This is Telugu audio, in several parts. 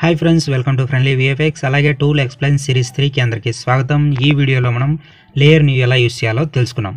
hi friends welcome to Friendly VFX అలాగే టూల్ ఎక్స్ప్లెయిన్ సిరీస్ త్రీకి అందరికీ స్వాగతం ఈ వీడియోలో మనం లేయర్ని ఎలా యూస్ చేయాలో తెలుసుకున్నాం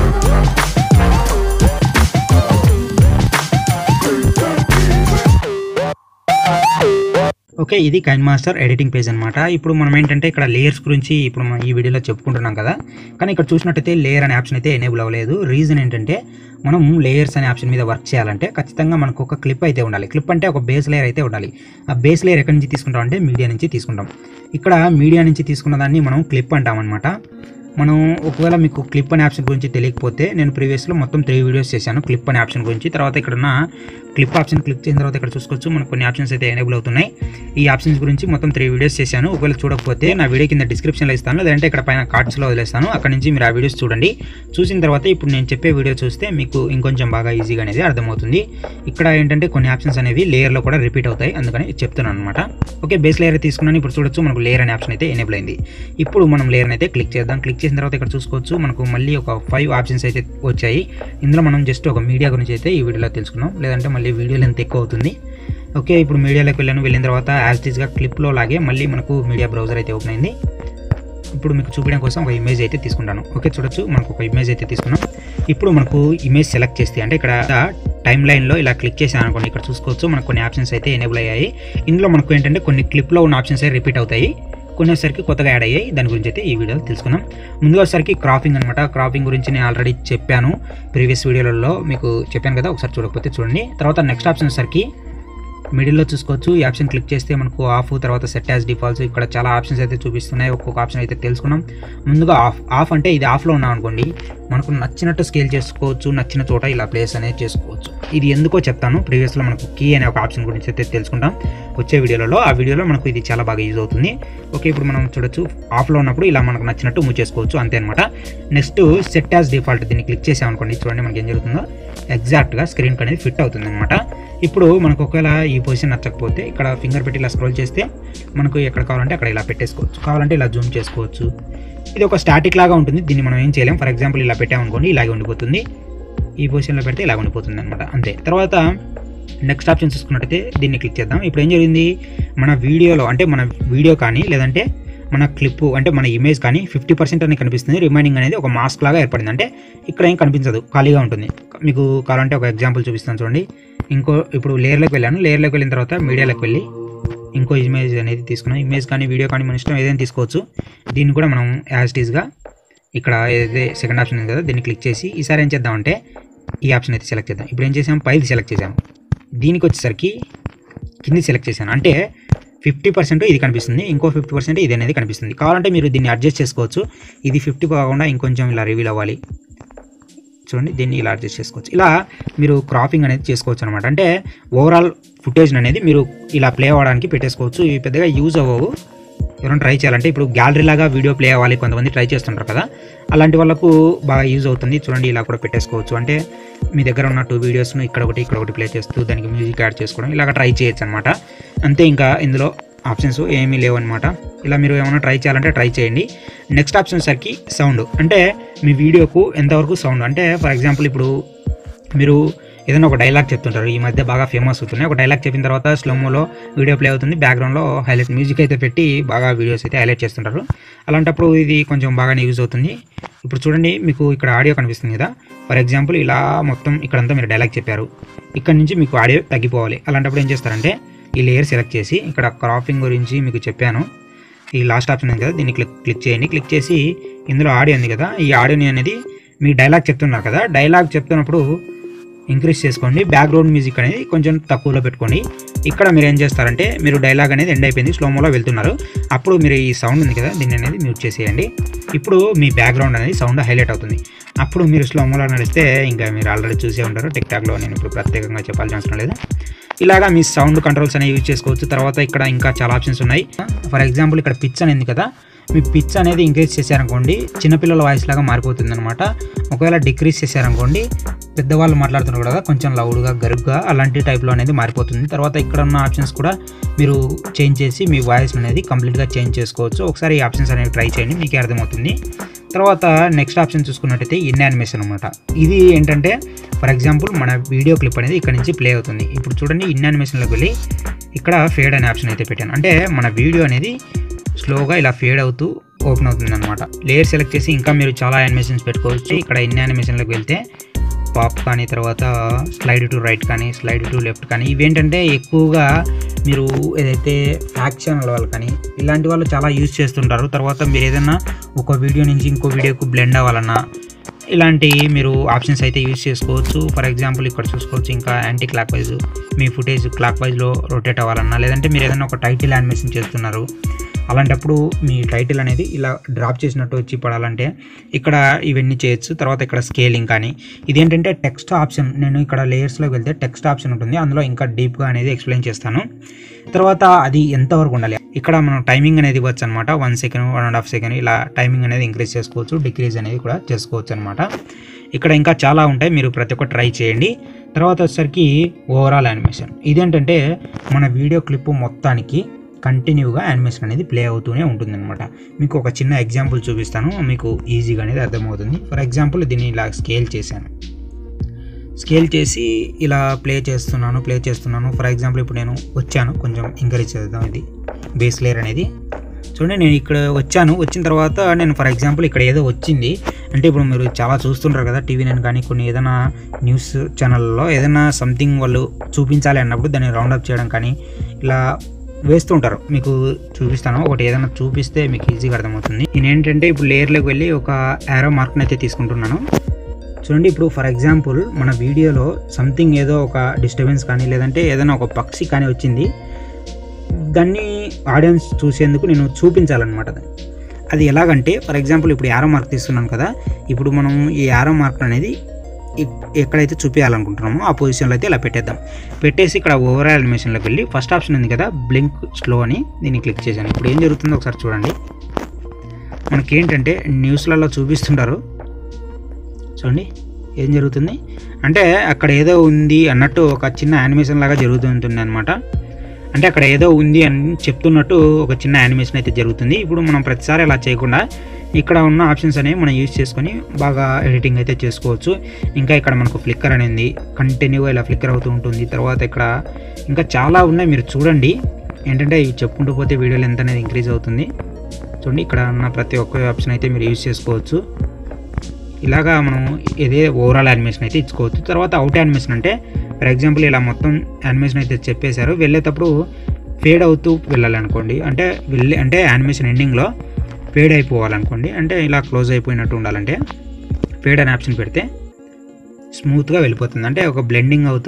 ఓకే ఇది కైన్ మాస్టర్ ఎడిటింగ్ పేజ్ అనమాట ఇప్పుడు మనం ఏంటంటే ఇక్కడ లేయర్స్ గురించి ఇప్పుడు మనం ఈ వీడియోలో చెప్పుకుంటున్నాం కదా కానీ ఇక్కడ చూసినట్టయితే లేయర్ అనే ఆప్షన్ అయితే ఎనేబుల్ అవ్వలేదు రీజన్ ఏంటంటే మనం లేయర్స్ అనే ఆప్షన్ మీద వర్క్ చేయాలంటే ఖచ్చితంగా మనకు ఒక క్లిప్ అయితే ఉండాలి క్లిప్ అంటే ఒక బేస్ లేయర్ అయితే ఉండాలి ఆ బేస్ లేయర్ ఎక్కడి నుంచి తీసుకుంటాం అంటే మీడియా నుంచి తీసుకుంటాం ఇక్కడ మీడియా నుంచి తీసుకున్న దాన్ని మనం క్లిప్ అంటాం అనమాట మనం ఒకవేళ మీకు క్లిప్ అనే ఆప్షన్ గురించి తెలియకపోతే నేను ప్రీవియస్లో మొత్తం త్రీ వీడియోస్ చేశాను క్లిప్ అనే ఆప్షన్ గురించి తర్వాత ఇక్కడ ఉన్న క్లిప్ ఆప్షన్ క్లిక్ చేసిన తర్వాత ఇక్కడ చూసుకోవచ్చు మనకు కొన్ని ఆప్షన్స్ అయితే ఎనేబుల్ అవుతున్నాయి ఈ ఆప్షన్స్ గురించి మొత్తం త్రీ వీడియోస్ చేశాను ఒకవేళ చూడకపోతే నా వీడియో కింద డిస్క్రిప్షన్లో ఇస్తాను లేదంటే ఇక్కడ పైన కార్డ్స్లో వదిలేస్తాను అక్కడ నుంచి మీరు ఆ వీడియోస్ చూడండి చూసిన తర్వాత ఇప్పుడు నేను చెప్పే వీడియో చూస్తే మీకు ఇంకొంచెం బాగా ఈజీగా అనేది అర్థమవుతుంది ఇక్కడ ఏంటంటే కొన్ని ఆప్షన్స్ అనేవి లేయర్లో కూడా రిపీట్ అవుతాయి అందుకని చెప్తున్నాను అనమాట ఓకే బేస్ లేయర్ తీసుకున్నాను ఇప్పుడు చూడొచ్చు మనకు లేయర్ అనే ఆప్షన్ అయితే ఎనేబుల్ అయింది ఇప్పుడు మనం లేయర్ అయితే క్లిక్ చేద్దాం క్లిక్ చేసిన తర్వాత ఇక్కడ చూసుకోవచ్చు మనకు మళ్ళీ ఒక ఫైవ్ ఆప్షన్స్ అయితే వచ్చాయి ఇందులో మనం జస్ట్ ఒక మీడియా గురించి అయితే ఈ వీడియోలో తెలుసుకున్నాం లేదంటే మళ్ళీ వీడియో లెంత్ ఎక్కువ అవుతుంది ఓకే ఇప్పుడు మీడియాలోకి వెళ్ళాను వెళ్ళిన తర్వాత యాజ్ టీజ్గా క్లిప్లో లాగే మళ్ళీ మనకు మీడియా బ్రౌజర్ అయితే ఓపెన్ అయింది ఇప్పుడు మీకు చూపించడం కోసం ఒక ఇమేజ్ అయితే తీసుకుంటాను ఓకే చూడొచ్చు మనకు ఒక ఇమేజ్ అయితే తీసుకున్నాం ఇప్పుడు మనకు ఇమేజ్ సెలెక్ట్ చేస్తే అంటే ఇక్కడ టైం లైన్లో ఇలా క్లిక్ చేసాను అనుకోండి ఇక్కడ చూసుకోవచ్చు మనకు కొన్ని ఆప్షన్స్ అయితే ఎనేబుల్ అయ్యాయి ఇందులో మనకు ఏంటంటే కొన్ని క్లిప్లో ఉన్న ఆప్షన్స్ అయితే రిపీట్ అవుతాయి కొన్నిసరికి కొత్తగా యాడ్ అయ్యాయి దాని గురించి అయితే ఈ వీడియోలో తెలుసుకున్నాం ముందుగా వచ్చేసరికి క్రాపింగ్ అనమాట క్రాపింగ్ గురించి నేను ఆల్రెడీ చెప్పాను ప్రీవియస్ వీడియోలలో మీకు చెప్పాను కదా ఒకసారి చూడకపోతే చూడండి తర్వాత నెక్స్ట్ ఆప్షన్ వచ్చేసరికి మిడిల్లో చూసుకోవచ్చు ఈ ఆప్షన్ క్లిక్ చేస్తే మనకు ఆఫ్ తర్వాత సెట్ యాజ్ డిఫాల్ట్స్ ఇక్కడ చాలా ఆప్షన్స్ అయితే చూపిస్తున్నాయి ఒక్కొక్క ఆప్షన్ అయితే తెలుసుకున్నాం ముందుగా ఆఫ్ ఆఫ్ అంటే ఇది ఆఫ్లో ఉన్నాం అనుకోండి మనకు నచ్చినట్టు స్కేల్ చేసుకోవచ్చు నచ్చిన చోట ఇలా ప్లేస్ అనేది చేసుకోవచ్చు ఇది ఎందుకో చెప్తాను ప్రీవియస్లో మనకు కీ అనే ఒక ఆప్షన్ గురించి అయితే తెలుసుకుంటాం వచ్చే వీడియోలలో ఆ వీడియోలో మనకు ఇది చాలా బాగా యూజ్ అవుతుంది ఓకే ఇప్పుడు మనం చూడొచ్చు ఆఫ్లో ఉన్నప్పుడు ఇలా మనకు నచ్చినట్టు మూవ్ చేసుకోవచ్చు అంతే అనమాట నెక్స్ట్ సెట్ యాజ్ డిఫాల్ట్ దీన్ని క్లిక్ చేసామనుకోండి చూడండి మనకి ఏం జరుగుతుందో ఎగ్జాక్ట్గా స్క్రీన్కి అనేది ఫిట్ అవుతుంది అనమాట ఇప్పుడు మనకు ఒకవేళ ఈ పొజిషన్ నచ్చకపోతే ఇక్కడ ఫింగర్ పెట్టి ఇలా స్క్రోల్ చేస్తే మనకు ఎక్కడ కావాలంటే అక్కడ ఇలా పెట్టేసుకోవచ్చు కావాలంటే ఇలా జూమ్ చేసుకోవచ్చు ఇది ఒక స్టాటిక్ లాగా ఉంటుంది దీన్ని మనం ఏం చేయలేం ఫర్ ఎగ్జాంపుల్ ఇలా పెట్టామనుకోండి ఇలాగే ఉండిపోతుంది ఈ పొజిషన్లో పెడితే ఇలా ఉండిపోతుంది అనమాట అంతే తర్వాత నెక్స్ట్ ఆప్షన్ చూసుకున్నట్టయితే దీన్ని క్లిక్ చేద్దాం ఇప్పుడు ఏం జరిగింది మన వీడియోలో అంటే మన వీడియో కానీ లేదంటే మన క్లిప్ అంటే మన ఇమేజ్ కానీ ఫిఫ్టీ పర్సెంట్ అనేది కనిపిస్తుంది రిమైనింగ్ అనేది ఒక మాస్క్ లాగా ఏర్పడింది అంటే ఇక్కడ ఏం కనిపించదు ఖాళీగా ఉంటుంది మీకు కావాలంటే ఒక ఎగ్జాంపుల్ చూపిస్తాను చూడండి ఇంకో ఇప్పుడు లేయర్లోకి వెళ్ళాను లేయర్లోకి వెళ్ళిన తర్వాత మీడియాలోకి వెళ్ళి ఇంకో ఇమేజ్ అనేది తీసుకున్నాం ఇమేజ్ కానీ వీడియో కానీ మన ఇష్టం ఏదైనా తీసుకోవచ్చు దీన్ని కూడా మనం యాజ్ టీజ్గా ఇక్కడ ఏదైతే సెకండ్ ఆప్షన్ ఉంది కదా దీన్ని క్లిక్ చేసి ఈసారి ఏం చేద్దామంటే ఈ ఆప్షన్ అయితే సెలెక్ట్ చేద్దాం ఇప్పుడు ఏం చేసాం పైది సెలెక్ట్ చేసాము దీనికి వచ్చేసరికి కింది సెలెక్ట్ చేశాను అంటే ఫిఫ్టీ పర్సెంట్ ఇది కనిపిస్తుంది ఇంకో ఫిఫ్టీ పర్సెంట్ ఇది అనేది కనిపిస్తుంది కావాలంటే మీరు దీన్ని అడ్జస్ట్ చేసుకోవచ్చు ఇది ఫిఫ్టీ కాకుండా ఇంకొంచెం ఇలా రివీల్ అవ్వాలి చూడండి దీన్ని ఇలా అడ్జస్ట్ చేసుకోవచ్చు ఇలా మీరు క్రాపింగ్ అనేది చేసుకోవచ్చు అనమాట అంటే ఓవరాల్ ఫుటేజ్ అనేది మీరు ఇలా ప్లే అవ్వడానికి పెట్టేసుకోవచ్చు ఇవి పెద్దగా యూజ్ అవ్వవు ఎవరైనా ట్రై చేయాలంటే ఇప్పుడు గ్యాలరీ లాగా వీడియో ప్లే అవ్వాలి కొంతమంది ట్రై చేస్తుంటారు కదా అలాంటి వాళ్ళకు బాగా యూజ్ అవుతుంది చూడండి ఇలా కూడా పెట్టేసుకోవచ్చు అంటే మీ దగ్గర ఉన్న టూ వీడియోస్ను ఇక్కడ ఒకటి ఇక్కడ ఒకటి ప్లే చేస్తూ దానికి మ్యూజిక్ యాడ్ చేసుకోవడం ఇలాగ ట్రై చేయొచ్చు అనమాట అంతే ఇంకా ఇందులో ఆప్షన్స్ ఏమీ లేవు అనమాట ఇలా మీరు ఏమైనా ట్రై చేయాలంటే ట్రై చేయండి నెక్స్ట్ ఆప్షన్ సరికి సౌండ్ అంటే మీ వీడియోకు ఎంతవరకు సౌండ్ అంటే ఫర్ ఎగ్జాంపుల్ ఇప్పుడు మీరు ఏదైనా ఒక డైలాగ్ చెప్తుంటారు ఈ మధ్య బాగా ఫేమస్ అవుతున్నాయి ఒక డైలాగ్ చెప్పిన తర్వాత స్లోమోలో వీడియో ప్లే అవుతుంది బ్యాక్గ్రౌండ్లో హైలైట్ మ్యూజిక్ అయితే పెట్టి బాగా వీడియోస్ అయితే హైలైట్ చేస్తుంటారు అలాంటప్పుడు ఇది కొంచెం బాగానే యూజ్ అవుతుంది ఇప్పుడు చూడండి మీకు ఇక్కడ ఆడియో కనిపిస్తుంది కదా ఫర్ ఎగ్జాంపుల్ ఇలా మొత్తం ఇక్కడంతా మీరు డైలాగ్ చెప్పారు ఇక్కడ నుంచి మీకు ఆడియో తగ్గిపోవాలి అలాంటప్పుడు ఏం చేస్తారంటే ఈ లేయర్ సెలెక్ట్ చేసి ఇక్కడ క్రాపింగ్ గురించి మీకు చెప్పాను ఈ లాస్ట్ ఆప్షన్ ఉంది కదా దీన్ని క్లిక్ క్లిక్ చేయండి క్లిక్ చేసి ఇందులో ఆడియో ఉంది కదా ఈ ఆడియోని అనేది మీ డైలాగ్ చెప్తున్నారు కదా డైలాగ్ చెప్తున్నప్పుడు ఇంక్రీజ్ చేసుకోండి బ్యాక్గ్రౌండ్ మ్యూజిక్ అనేది కొంచెం తక్కువలో పెట్టుకోండి ఇక్కడ మీరు ఏం చేస్తారంటే మీరు డైలాగ్ అనేది ఎండ్ అయిపోయింది స్లోమోలో వెళ్తున్నారు అప్పుడు మీరు ఈ సౌండ్ ఉంది కదా దీన్ని అనేది మ్యూట్ చేసేయండి ఇప్పుడు మీ బ్యాక్గ్రౌండ్ అనేది సౌండ్ హైలైట్ అవుతుంది అప్పుడు మీరు స్లోమోలో నడిస్తే ఇంకా మీరు ఆల్రెడీ చూసే ఉంటారు టిక్ టాక్లో నేను ఇప్పుడు ప్రత్యేకంగా చెప్పాల్సిన అవసరం లేదు ఇలాగా మీ సౌండ్ కంట్రోల్స్ అనేవి యూజ్ చేసుకోవచ్చు తర్వాత ఇక్కడ ఇంకా చాలా ఆప్షన్స్ ఉన్నాయి ఫర్ ఎగ్జాంపుల్ ఇక్కడ పిచ్ అనేది కదా మీ పిచ్ అనేది ఇంక్రీజ్ చేశారనుకోండి చిన్నపిల్లల వాయిస్ లాగా మారిపోతుంది అనమాట ఒకవేళ డిక్రీజ్ చేశారనుకోండి పెద్దవాళ్ళు మాట్లాడుతున్నారు కదా కొంచెం లౌడ్గా గరుగ్గా అలాంటి టైప్లో అనేది మారిపోతుంది తర్వాత ఇక్కడ ఉన్న ఆప్షన్స్ కూడా మీరు చేంజ్ చేసి మీ వాయిస్ అనేది కంప్లీట్గా చేంజ్ చేసుకోవచ్చు ఒకసారి ఈ ఆప్షన్స్ అనేవి ట్రై చేయండి మీకే అర్థమవుతుంది తర్వాత నెక్స్ట్ ఆప్షన్ చూసుకున్నట్టయితే ఇన్ యానిమేషన్ అనమాట ఇది ఏంటంటే ఫర్ ఎగ్జాంపుల్ మన వీడియో క్లిప్ అనేది ఇక్కడ నుంచి ప్లే అవుతుంది ఇప్పుడు చూడండి ఇన్ యానిమేషన్లోకి వెళ్ళి ఇక్కడ ఫేడ్ అనే ఆప్షన్ అయితే పెట్టాను అంటే మన వీడియో అనేది స్లోగా ఇలా ఫేడ్ అవుతూ ఓపెన్ అవుతుంది అనమాట లేయర్ సెలెక్ట్ చేసి ఇంకా మీరు చాలా యానిమేషన్స్ పెట్టుకోవచ్చు ఇక్కడ ఎన్ని యానిమేషన్లకు వెళ్తే పాప్ కానీ తర్వాత స్లైడ్ టు రైట్ కానీ స్లైడ్ టు లెఫ్ట్ కానీ ఇవేంటంటే ఎక్కువగా మీరు ఏదైతే ఫ్యాక్షన్ వాళ్ళు కానీ ఇలాంటి వాళ్ళు చాలా యూజ్ చేస్తుంటారు తర్వాత మీరు ఏదైనా ఒక వీడియో నుంచి ఇంకో వీడియోకు బ్లెండ్ అవ్వాలన్నా ఇలాంటి మీరు ఆప్షన్స్ అయితే యూజ్ చేసుకోవచ్చు ఫర్ ఎగ్జాంపుల్ ఇక్కడ చూసుకోవచ్చు ఇంకా యాంటీ క్లాక్ వైజ్ మీ ఫుటేజ్ క్లాక్ వైజ్లో రొటేట్ అవ్వాలన్నా లేదంటే మీరు ఏదైనా ఒక టైటిల్ యానిమేషన్ చేస్తున్నారు అలాంటప్పుడు మీ టైటిల్ అనేది ఇలా డ్రాప్ చేసినట్టు వచ్చి పడాలంటే ఇక్కడ ఇవన్నీ చేయొచ్చు తర్వాత ఇక్కడ స్కేలింగ్ కానీ ఇదేంటంటే టెక్స్ట్ ఆప్షన్ నేను ఇక్కడ లేయర్స్లోకి వెళ్తే టెక్స్ట్ ఆప్షన్ ఉంటుంది అందులో ఇంకా డీప్గా అనేది ఎక్స్ప్లెయిన్ చేస్తాను తర్వాత అది ఎంతవరకు ఉండాలి ఇక్కడ మనం టైమింగ్ అనేది ఇవ్వచ్చు అనమాట one second one and half second ఇలా టైమింగ్ అనేది ఇంక్రీజ్ చేసుకోవచ్చు డిక్రీజ్ అనేది కూడా చేసుకోవచ్చు అనమాట ఇక్కడ ఇంకా చాలా ఉంటాయి మీరు ప్రతి ఒక్కటి ట్రై చేయండి తర్వాత వచ్చేసరికి ఓవరాల్ యానిమేషన్ ఇదేంటంటే మన వీడియో క్లిప్ మొత్తానికి కంటిన్యూగా యానిమేషన్ అనేది ప్లే అవుతూనే ఉంటుంది అనమాట మీకు ఒక చిన్న ఎగ్జాంపుల్ చూపిస్తాను మీకు ఈజీగా అనేది అర్థమవుతుంది ఫర్ ఎగ్జాంపుల్ దీన్ని ఇలా స్కేల్ చేశాను స్కేల్ చేసి ఇలా ప్లే చేస్తున్నాను ప్లే చేస్తున్నాను ఫర్ ఎగ్జాంపుల్ ఇప్పుడు నేను వచ్చాను కొంచెం ఎంకరేజ్ చేద్దాం ఇది బేస్ లేయర్ అనేది చూడండి నేను ఇక్కడ వచ్చాను వచ్చిన తర్వాత నేను ఫర్ ఎగ్జాంపుల్ ఇక్కడ ఏదో వచ్చింది అంటే ఇప్పుడు మీరు చాలా చూస్తుంటారు కదా టీవీ నేను కానీ కొన్ని ఏదైనా న్యూస్ ఛానల్లో ఏదైనా సంథింగ్ వాళ్ళు చూపించాలి అన్నప్పుడు దాన్ని రౌండప్ చేయడం కానీ ఇలా వేస్తుంటారు మీకు చూపిస్తాను ఒకటి ఏదైనా చూపిస్తే మీకు ఈజీగా అర్థమవుతుంది నేను ఏంటంటే ఇప్పుడు లేయర్లోకి వెళ్ళి ఒక యారో మార్క్ని అయితే తీసుకుంటున్నాను చూడండి ఇప్పుడు ఫర్ ఎగ్జాంపుల్ మన వీడియోలో సంథింగ్ ఏదో ఒక డిస్టర్బెన్స్ కానీ లేదంటే ఏదైనా ఒక పక్షి కానీ వచ్చింది దాన్ని ఆడియన్స్ చూసేందుకు నేను చూపించాలన్నమాట దాన్ని అది ఎలాగంటే ఫర్ ఎగ్జాంపుల్ ఇప్పుడు యారో మార్క్ తీస్తున్నాను కదా ఇప్పుడు మనం ఈ యారో మార్క్ అనేది ఎక్- ఎక్కడైతే చూపించాలనుకుంటున్నామో ఆ పొజిషన్లో అయితే ఇలా పెట్టేద్దాం పెట్టేసి ఇక్కడ ఓవరాల్ యానిమేషన్లోకి వెళ్ళి ఫస్ట్ ఆప్షన్ ఉంది కదా బ్లింక్ స్లో అని దీన్ని క్లిక్ చేశాను ఇప్పుడు ఏం జరుగుతుందో ఒకసారి చూడండి మనకేంటంటే న్యూస్లలో చూపిస్తుంటారు చూడండి ఏం జరుగుతుంది అంటే అక్కడ ఏదో ఉంది అన్నట్టు ఒక చిన్న యానిమేషన్ లాగా జరుగుతుంటుంది అనమాట అంటే అక్కడ ఏదో ఉంది అని చెప్తున్నట్టు ఒక చిన్న యానిమేషన్ అయితే జరుగుతుంది ఇప్పుడు మనం ప్రతిసారి అలా చేయకుండా ఇక్కడ ఉన్న ఆప్షన్స్ అనేవి మనం యూజ్ చేసుకొని బాగా ఎడిటింగ్ అయితే చేసుకోవచ్చు ఇంకా ఇక్కడ మనకు ఫ్లిక్కర్ అనేది కంటిన్యూగా ఇలా ఫ్లిక్కర్ అవుతూ ఉంటుంది తర్వాత ఇక్కడ ఇంకా చాలా ఉన్నాయి మీరు చూడండి ఏంటంటే ఇవి చెప్పుకుంటూ పోతే వీడియో లెంత్ అనేది ఇంక్రీజ్ అవుతుంది చూడండి ఇక్కడ ఉన్న ప్రతి ఒక్క ఆప్షన్ అయితే మీరు యూజ్ చేసుకోవచ్చు ఇలాగా మనం ఇదే ఓవరాల్ యానిమేషన్ అయితే ఇచ్చుకోవచ్చు తర్వాత అవుట్ యానిమేషన్ అంటే ఫర్ ఎగ్జాంపుల్ ఇలా మొత్తం యానిమేషన్ అయితే చెప్పేశారు వెళ్ళేటప్పుడు ఫేడ్ అవుతూ వెళ్ళాలనుకోండి అంటే వెళ్ళి అంటే యానిమేషన్ ఎండింగ్లో ఫేడ్ అయిపోవాలనుకోండి అంటే ఇలా క్లోజ్ అయిపోయినట్టు ఉండాలంటే ఫేడ్ అనే ఆప్షన్ పెడితే స్మూత్గా వెళ్ళిపోతుంది అంటే ఒక బ్లెండింగ్ అవుతూ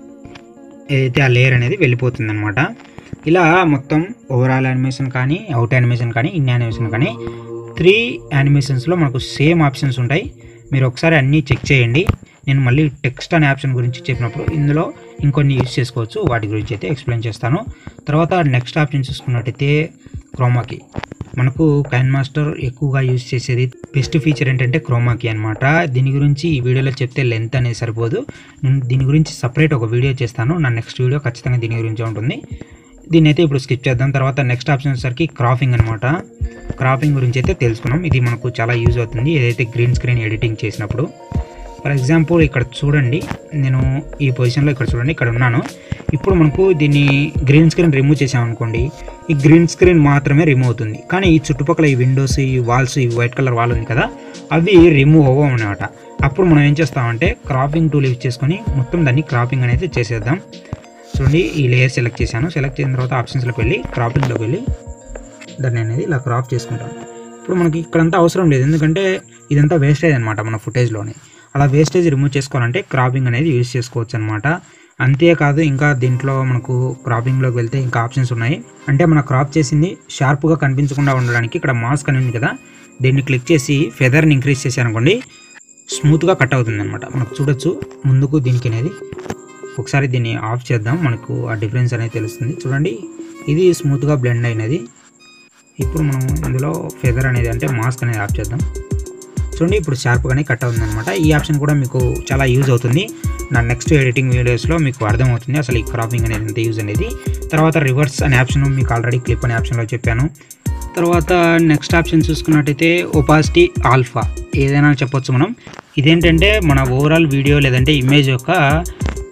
ఏదైతే ఆ లేయర్ అనేది వెళ్ళిపోతుంది అనమాట ఇలా మొత్తం ఓవరాల్ యానిమేషన్ కానీ అవుట్ యానిమేషన్ కానీ ఇన్ యానిమేషన్ కానీ త్రీ యానిమేషన్స్లో మనకు సేమ్ ఆప్షన్స్ ఉంటాయి మీరు ఒకసారి అన్నీ చెక్ చేయండి నేను మళ్ళీ టెక్స్ట్ అనే ఆప్షన్ గురించి చెప్పినప్పుడు ఇందులో ఇంకొన్ని యూజ్ చేసుకోవచ్చు వాటి గురించి అయితే ఎక్స్ప్లెయిన్ చేస్తాను తర్వాత నెక్స్ట్ ఆప్షన్ చూసుకున్నట్టయితే క్రోమాకి మనకు కైన్ మాస్టర్ ఎక్కువగా యూజ్ చేసేది బెస్ట్ ఫీచర్ ఏంటంటే క్రోమాకి అనమాట దీని గురించి ఈ వీడియోలో చెప్తే లెంత్ అనేది సరిపోదు నేను దీని గురించి సపరేట్ ఒక వీడియో చేస్తాను నా నెక్స్ట్ వీడియో ఖచ్చితంగా దీని గురించి ఉంటుంది దీన్ని అయితే ఇప్పుడు స్కిప్ చేద్దాం తర్వాత నెక్స్ట్ ఆప్షన్ వచ్చేసరికి క్రాఫింగ్ అనమాట క్రాఫింగ్ గురించి అయితే తెలుసుకున్నాం ఇది మనకు చాలా యూజ్ అవుతుంది ఏదైతే గ్రీన్ స్క్రీన్ ఎడిటింగ్ చేసినప్పుడు ఫర్ ఎగ్జాంపుల్ ఇక్కడ చూడండి నేను ఈ పొజిషన్లో ఇక్కడ చూడండి ఇక్కడ ఉన్నాను ఇప్పుడు మనకు దీన్ని గ్రీన్ స్క్రీన్ రిమూవ్ చేసామనుకోండి ఈ గ్రీన్ స్క్రీన్ మాత్రమే రిమూవ్ అవుతుంది కానీ ఈ చుట్టుపక్కల ఈ విండోస్ ఈ వాల్స్ ఈ వైట్ కలర్ వాల్ ఉంది కదా అవి రిమూవ్ అవ్వవు అనమాట అప్పుడు మనం ఏం చేస్తామంటే క్రాపింగ్ టూల్ యూజ్ చేసుకొని మొత్తం దాన్ని క్రాపింగ్ అనేది చేసేద్దాం చూడండి ఈ లేయర్ సెలెక్ట్ చేశాను సెలెక్ట్ చేసిన తర్వాత ఆప్షన్స్లోకి వెళ్ళి క్రాపింగ్లోకి వెళ్ళి దాన్ని అనేది ఇలా క్రాప్ చేసుకుంటాం ఇప్పుడు మనకి ఇక్కడంతా అవసరం లేదు ఎందుకంటే ఇదంతా వేస్టేజ్ అనమాట మన ఫుటేజ్లోనే అలా వేస్టేజ్ రిమూవ్ చేసుకోవాలంటే క్రాపింగ్ అనేది యూజ్ చేసుకోవచ్చు అనమాట అంతేకాదు ఇంకా దీంట్లో మనకు క్రాపింగ్లోకి వెళ్తే ఇంకా ఆప్షన్స్ ఉన్నాయి అంటే మన క్రాప్ చేసింది షార్ప్గా కనిపించకుండా ఉండడానికి ఇక్కడ మాస్క్ అని ఉంది కదా దీన్ని క్లిక్ చేసి ఫెదర్ని ఇంక్రీజ్ చేశారనుకోండి స్మూత్గా కట్ అవుతుంది అనమాట మనకు చూడొచ్చు ముందుకు దీనికి అనేది ఒకసారి దీన్ని ఆఫ్ చేద్దాం మనకు ఆ డిఫరెన్స్ అనేది తెలుస్తుంది చూడండి ఇది స్మూత్గా బ్లెండ్ అయినది ఇప్పుడు మనం ఇందులో ఫెదర్ అనేది అంటే మాస్క్ అనేది ఆఫ్ చేద్దాం చూడండి ఇప్పుడు షార్ప్గానే కట్ అవుతుంది అనమాట ఈ ఆప్షన్ కూడా మీకు చాలా యూజ్ అవుతుంది నా నెక్స్ట్ ఎడిటింగ్ వీడియోస్లో మీకు అర్థమవుతుంది అసలు ఈ క్రాపింగ్ అనేది ఎంత యూజ్ అనేది తర్వాత రివర్స్ అనే ఆప్షన్ మీకు ఆల్రెడీ క్లిప్ అనే ఆప్షన్లో చెప్పాను తర్వాత నెక్స్ట్ ఆప్షన్ చూసుకున్నట్టయితే ఒపాసిటీ ఆల్ఫా ఏదైనా చెప్పొచ్చు మనం ఇదేంటంటే మన ఓవరాల్ వీడియో లేదంటే ఇమేజ్ యొక్క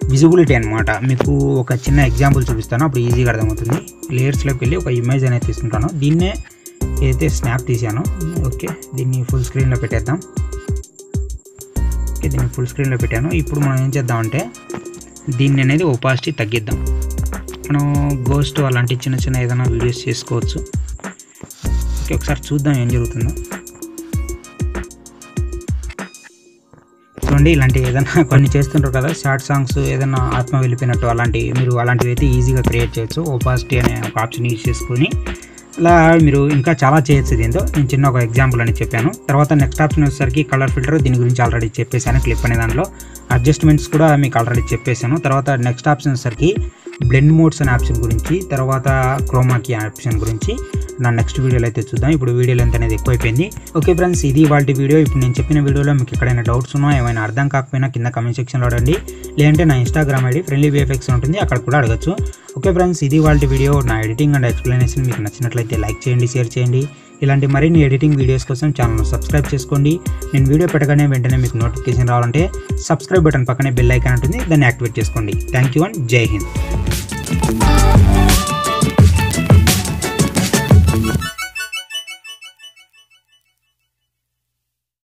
విజిబిలిటీ అనమాట మీకు ఒక చిన్న ఎగ్జాంపుల్ చూపిస్తాను అప్పుడు ఈజీగా అర్థమవుతుంది లేయర్స్లోకి వెళ్ళి ఒక ఇమేజ్ అనేది తీసుకుంటాను దీన్నే ఏదైతే స్నాప్ తీసానో ఓకే దీన్ని ఫుల్ స్క్రీన్లో పెట్టేద్దాం ఓకే దీన్ని ఫుల్ స్క్రీన్లో పెట్టాను ఇప్పుడు మనం ఏం చేద్దామంటే దీన్ని అనేది ఒపాసిటీ తగ్గిద్దాం మనం గోస్ట్ అలాంటి చిన్న చిన్న ఏదైనా వీడియోస్ చేసుకోవచ్చు ఓకే ఒకసారి చూద్దాం ఏం జరుగుతుందో చూడండి ఇలాంటి ఏదైనా కొన్ని చేస్తుంటారు కదా షార్ట్ సాంగ్స్ ఏదైనా ఆత్మ వెళ్ళిపోయినట్టు అలాంటి మీరు అలాంటివి అయితే ఈజీగా క్రియేట్ చేయొచ్చు ఓపాసిటీ అనే ఒక ఆప్షన్ యూజ్ చేసుకొని ఇలా మీరు ఇంకా చాలా చేయొచ్చు దీంతో నేను చిన్న ఒక ఎగ్జాంపుల్ అని చెప్పాను తర్వాత నెక్స్ట్ ఆప్షన్ వచ్చేసరికి కలర్ ఫిల్టర్ దీని గురించి ఆల్రెడీ చెప్పేశాను క్లిప్ అనే దానిలో అడ్జస్ట్మెంట్స్ కూడా మీకు ఆల్రెడీ చెప్పేశాను తర్వాత నెక్స్ట్ ఆప్షన్ వచ్చేసరికి బ్లెండ్ మోడ్స్ అనే ఆప్షన్ గురించి తర్వాత క్రోమాకి ఆప్షన్ గురించి నా నెక్స్ట్ వీడియోలో అయితే చూద్దాం ఇప్పుడు వీడియో లెంత్ అనేది ఎక్కువైపోయింది ఓకే ఫ్రెండ్స్ ఇది వాళ్ళ వీడియో ఇప్పుడు నేను చెప్పిన వీడియోలో మీకు ఎక్కడైనా డౌట్స్ ఉన్నా ఏమైనా అర్థం కాకపోయినా కింద కమెంట్ సెక్షన్లో అడగండి లేదంటే నా ఇన్స్టాగ్రామ్ ఐడి ఫ్రెండ్లీ విఎఫ్ఎక్స్ ఉంటుంది అక్కడ కూడా అడగచ్చు ఓకే ఫ్రెండ్స్ ఇది వాళ్ళ వీడియో నా ఎడిటింగ్ అండ్ ఎక్స్ప్లెనేషన్ మీకు నచ్చినట్లయితే లైక్ చేయండి షేర్ చేయండి ఇలాంటి మరిన్ని ఎడిటింగ్ వీడియోస్ కోసం ఛానల్ను సబ్స్క్రైబ్ చేసుకోండి నేను వీడియో పెట్టగానే వెంటనే మీకు నోటిఫికేషన్ రావాలంటే సబ్స్క్రైబ్ బటన్ పక్కనే బెల్ ఐకాన్ ఉంటుంది దాన్ని యాక్టివేట్ చేసుకోండి థ్యాంక్ యూ అండ్ జై హింద్